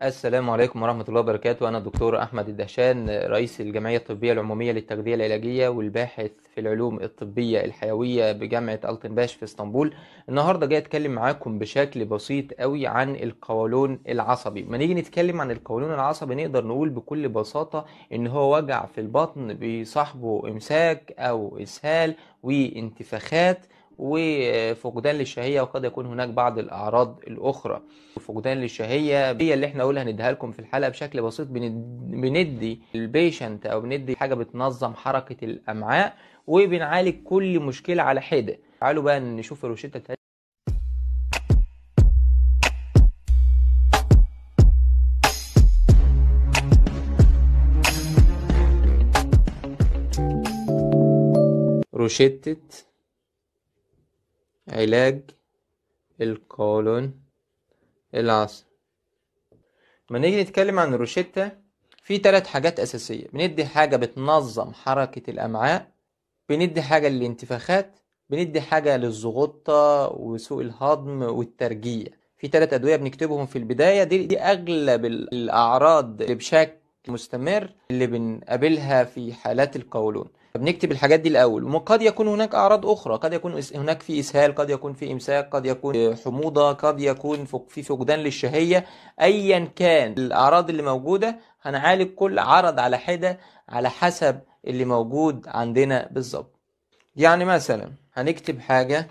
السلام عليكم ورحمة الله وبركاته أنا الدكتور أحمد الدهشان رئيس الجمعية الطبية العمومية للتغذية العلاجية والباحث في العلوم الطبية الحيوية بجامعة ألتنباش في اسطنبول النهاردة جاي أتكلم معاكم بشكل بسيط قوي عن القولون العصبي ما نيجي نتكلم عن القولون العصبي نقدر نقول بكل بساطة إن هو وجع في البطن بيصاحبه إمساك أو إسهال وانتفاخات وفقدان للشهية وقد يكون هناك بعض الأعراض الأخرى فقدان للشهية هي اللي احنا قولها هنديها لكم في الحلقة بشكل بسيط بند- بندي البيشنت أو بندي حاجة بتنظم حركة الأمعاء وبنعالج كل مشكلة على حدة تعالوا بقى نشوف الروشتة بتاعتنا روشتة علاج القولون العصبي لما نيجي نتكلم عن الروشتة في ثلاث حاجات أساسية بندي حاجة بتنظم حركة الأمعاء بندي حاجة للانتفاخات بندي حاجة للزغطة وسوء الهضم والترجيع في ثلاث أدوية بنكتبهم في البداية دي, دي أغلب ال- الأعراض اللي بشكل مستمر اللي بنقابلها في حالات القولون بنكتب الحاجات دي الأول وقد يكون هناك أعراض أخرى قد يكون إس- هناك في إسهال قد يكون في إمساك قد يكون حموضة قد يكون فق- في فقدان للشهية أيا كان الأعراض اللي موجودة هنعالج كل عرض على حدة على حسب اللي موجود عندنا بالظبط يعني مثلا هنكتب حاجة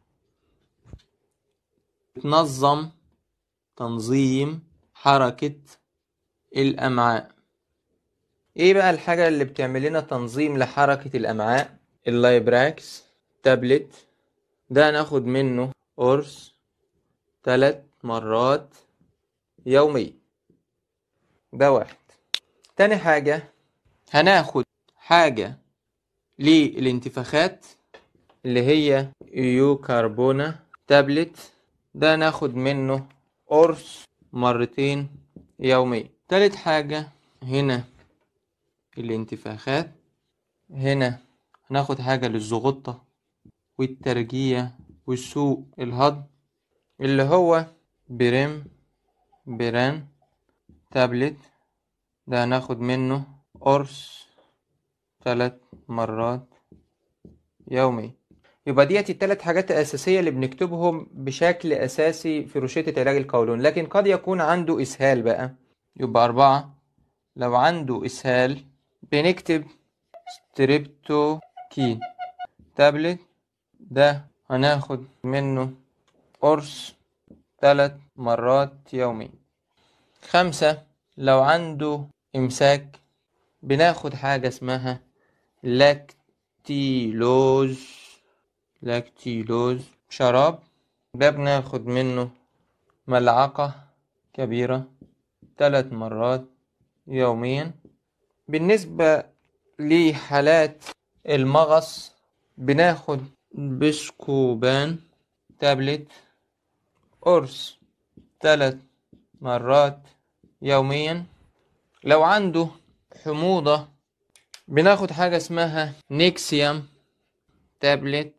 تنظم تنظيم حركة الأمعاء ايه بقى الحاجة اللي بتعمل لنا تنظيم لحركة الأمعاء اللايبراكس تابلت ده ناخد منه قرص ثلاث مرات يوميا ده واحد تاني حاجة هناخد حاجة للانتفاخات اللي هي يوكربونا تابلت ده ناخد منه قرص مرتين يوميا تالت حاجة هنا الانتفاخات هنا هناخد حاجة للزغطة والترجيع وسوء الهضم اللي هو بريم بران تابلت ده هناخد منه قرص ثلاث مرات يومي يبقى ديت التلات حاجات الأساسية اللي بنكتبهم بشكل أساسي في روشتة علاج القولون لكن قد يكون عنده إسهال بقى يبقى أربعة لو عنده إسهال بنكتب ستريبتوكين تابلت ده هناخد منه قرص ثلاث مرات يوميا خمسة لو عنده إمساك بناخد حاجة اسمها لاكتيلوز لاكتيلوز شراب ده بناخد منه ملعقة كبيرة ثلاث مرات يوميا بالنسبة لحالات المغص بناخد بسكوبان تابلت قرص ثلاث مرات يوميا لو عنده حموضة بناخد حاجة اسمها نيكسيوم تابلت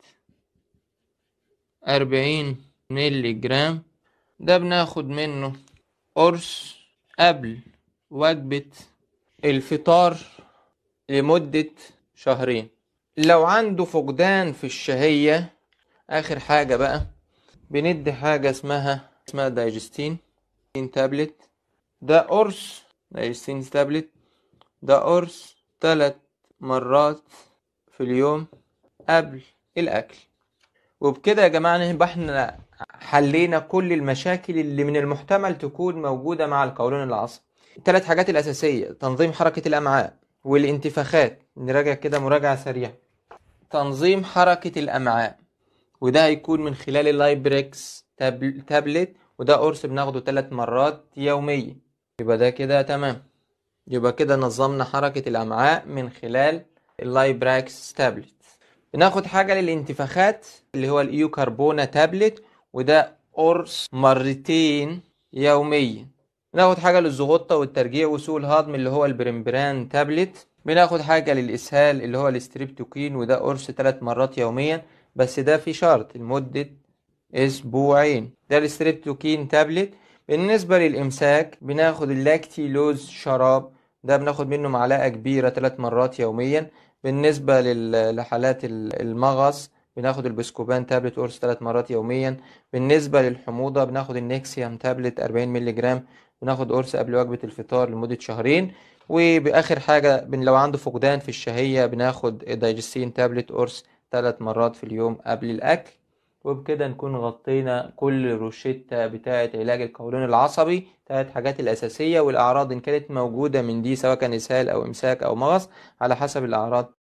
أربعين ميلي جرام ده بناخد منه قرص قبل وجبة الفطار لمدة شهرين لو عنده فقدان في الشهية آخر حاجة بقى بندي حاجة اسمها اسمها دايجستين تابلت ده قرص دايجستين تابلت ده قرص ثلاث مرات في اليوم قبل الأكل وبكده يا جماعة نبقى احنا حلينا كل المشاكل اللي من المحتمل تكون موجودة مع القولون العصبي الثلاث حاجات الأساسية تنظيم حركة الأمعاء والانتفاخات نراجع كده مراجعة سريعة تنظيم حركة الأمعاء وده هيكون من خلال اللايبريكس تابل- تابلت وده قرص بناخده ثلاث مرات يوميا يبقى ده كده تمام يبقى كده نظمنا حركة الأمعاء من خلال اللايبراكس تابلت بناخد حاجة للانتفاخات اللي هو الإيوكربونا تابلت وده قرص مرتين يوميا بناخد حاجة للزغطة والترجيع وسوء الهضم اللي هو البرمبران تابلت بناخد حاجة للإسهال اللي هو الاستريبتوكين وده قرص ثلاث مرات يوميا بس ده في شرط لمدة أسبوعين ده الستريبتوكين تابلت بالنسبة للإمساك بناخد اللاكتيلوز شراب ده بناخد منه معلقة كبيرة ثلاث مرات يوميا بالنسبة لل- لحالات ال- المغص بناخد البسكوبان تابلت قرص ثلاث مرات يوميا بالنسبة للحموضة بناخد النكسيوم تابلت 40 مللي جرام بناخد قرص قبل وجبة الفطار لمدة شهرين وبآخر حاجة بن لو عنده فقدان في الشهية بناخد دايجستين تابلت قرص ثلاث مرات في اليوم قبل الأكل وبكده نكون غطينا كل روشتة بتاعة علاج القولون العصبي تلات حاجات الأساسية والأعراض إن كانت موجودة من دي سواء كان إسهال أو إمساك أو مغص على حسب الأعراض